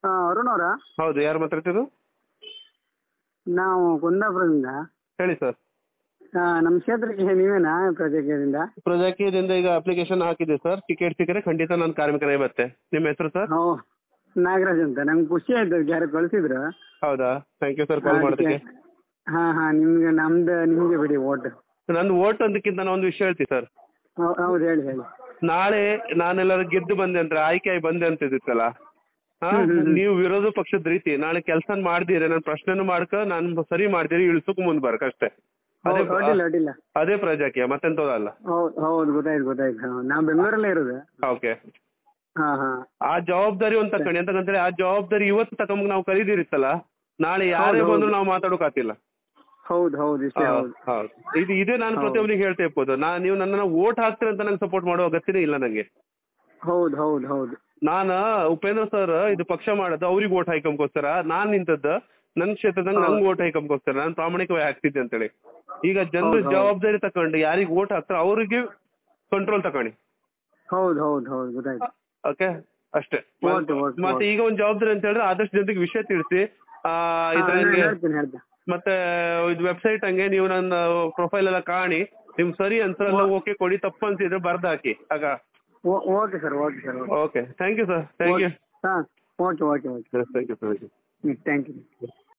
ಹಾಂ ಅರುಣ್ ಅವರಾ ಹೌದು ಯಾರು ಮಾತಾಡ್ತಿದ್ದು ನಾವು ಕುಂದಾಪುರದಿಂದ ಹೇಳಿ ಸರ್ ಆ, ನಮ್ಮ ಕ್ಷೇತ್ರಕ್ಕೆ ನೀವೇನಾ ಪ್ರಜಾಕೀಯದಿಂದ ಪ್ರಜಾಕೀಯದಿಂದ ಈಗ ಅಪ್ಲಿಕೇಶನ್ ಹಾಕಿದೆ ಸರ್ ಟಿಕೆಟ್ ಸಿಕ್ಕರೆ ಖಂಡಿತ ನಾನು ಕಾರ್ಮಿಕನೇ ಮತ್ತೆ ನಿಮ್ಮ ಹೆಸರು ಸರ್ ಹೋ ನಾಗರಾಜ್ ಅಂತ ನಂಗೆ ಖುಷಿ ಆಯ್ತು ಯಾರು ಕಳ್ಸಿದ್ರು ಹೌದಾ ಥ್ಯಾಂಕ್ ಯು ಸರ್ ಕಾಲ್ ಮಾಡೋದಕ್ಕೆ ಹಾಂ ಹಾಂ ನಿಮ್ಗೆ ನಮ್ದು ನಿಮಗೆ ಬಿಡಿ ಓಟ್ ನಂದು ಓಟ್ ಅಂದಕ್ಕಿಂತ ನಾನು ಒಂದು ವಿಷಯ ಹೇಳ್ತೀನಿ ಸರ್ ಹೌದು ಹೇಳಿ ಹೇಳಿ ನಾಳೆ ನಾನೆಲ್ಲರೂ ಗೆದ್ದು ಬಂದೆ ಅಂದ್ರೆ ಆಯ್ಕೆ ಆಗಿ ಬಂದೆ ಅಂತ ಇದ್ದಿತ್ತಲ್ಲ ಹಾ ಹ್ಮ್, ಹ್ಮ್, ಹ್ಮ್. ನೀವು ವಿರೋಧ ಪಕ್ಷದ ರೀತಿ ನಾಳೆ ಕೆಲಸ ಮಾಡ್ದಿರ ನಾನು ಪ್ರಶ್ನೆನೂ ಮಾಡ್ಕ ನಾನು ಸರಿ ಮಾಡ್ದಿರಿ ಇಳಿಸೋಕ್ ಮುಂದ್ ಬರ್ಕ ಅಷ್ಟೇ ಅದೇ ಹೌದು ಅಡ್ಡಿಲ್ಲ ಅಡ್ಡಿಲ್ಲ ಅದೇ ಪ್ರಜಾಕೀಯ ಮತ್ತೆಂತದಲ್ಲ ಹೌದು ಹೌದು ಗೊತ್ತಾಯ್ತು ಗೊತ್ತಾಯ್ತು ಹಾಂ ನಾವು ಬೆಂಗಳೂರಲ್ಲೇ ಇರೋದು ಓಕೆ ಹಾಂ ಹಾಂ ಆ ಜವಾಬ್ದಾರಿ ಒಂದ್ ತಕೊಂಡಿ ಅಂತಂದ್ರೆ ಆ ಜವಾಬ್ದಾರಿ ಇವತ್ತು ತಕೊಂಬ ನಾವು ಕರೀದಿರಿತ್ತಲ್ಲ ನಾಳೆ ಯಾರೇ ಹೌದು, ಬಂದ್ರು ಹೌದು. ನಾವು ಮಾತಾಡೋಕಾತಿಲ್ಲ ಹೌದು ಹೌದು ಇಷ್ಟೇ ಹೌದು ಹೌದು ಇದು ಇದೇ ನಾನು ಹೌದು. ಪ್ರತಿಯೊಬ್ಬನಿಗೆ ಹೇಳ್ತಾ ಇರ್ಬೋದು ನಾ ನೀವು ನನ್ನನ್ನ ವೋಟ್ ಹಾಕ್ತೀರ ಅಂತ ನಂಗೆ ಸಪೋರ್ಟ್ ಮಾಡೋ ಅಗತ್ಯನೇ ಇಲ್ಲ ನಂಗೆ ಹೌದು ಹೌದು ಹೌದು ನಾನು ಉಪೇಂದ್ರ ಸರ್ ಇದು ಪಕ್ಷ ಮಾಡೋದು ಅವ್ರಿಗೆ ಓಟ್ ಹಾಕೊಂಬ್ಕೋಸ್ಕರ ನಾನ್ ನಿಂತದ್ದು ನನ್ನ ಕ್ಷೇತ್ರದಂಗ ಹೌದು. ನಂಗೆ ಓಟ್ ಹಾಕೊಂಬ್ಕೋಸ್ಕರ ನಾನು ಪ್ರಾಮಾಣಿಕವಾಗಿ ಹಾಕ್ತಿದ್ದೆ ಅಂತೇಳಿ ಈಗ ಜನರು ಹೌದು, ಹೌದು. ಜವಾಬ್ದಾರಿ ತಕೊಂಡು ಯಾರಿಗೆ ಓಟ್ ಹಾಕ್ತಾರೋ ಅವ್ರಿಗೆ ಕಂಟ್ರೋಲ್ ತಕೊಳ್ಳಿ ಹೌದು ಹೌದು ಹೌದು ಗೊತ್ತಾಯ್ತು ಓಕೆ ಅಷ್ಟೇ ಓಕೆ, ಓಕೆ, ಮತ್ತೆ ಓಕೆ. ಈಗ ಒಂದು ಜವಾಬ್ದಾರಿ ಅಂತ ಹೇಳಿದ್ರೆ ಆದಷ್ಟು ಜನರಿಗೆ ವಿಷಯ ತಿಳಿಸಿ ಆ, ಹಾಂ, ಇದ್ರಂಗೆ ಹೇಳ್ತೀನಿ ಹೇಳ್ತೀನಿ ಮತ್ತೆ ಇದು ವೆಬ್ಸೈಟ್ ಹಂಗೆ ನೀವು ನನ್ನ ಪ್ರೊಫೈಲ್ ಎಲ್ಲ ಕಾಣಿ ನಿಮ್ ಸರಿ ಅನ್ಸಲ್ಲ ಓಕೆ ಕೊಡಿ ತಪ್ಪು ಅನ್ಸಿದ್ರೆ ಬರ್ದು ಹಾಕಿ ಆಗ ಓ- okay sir okay sir okay okay thank you sir thank you ಹಾಂ okay okay okay thank you thank you ಹ್ಞೂ ಥ್ಯಾಂಕ್ ಯು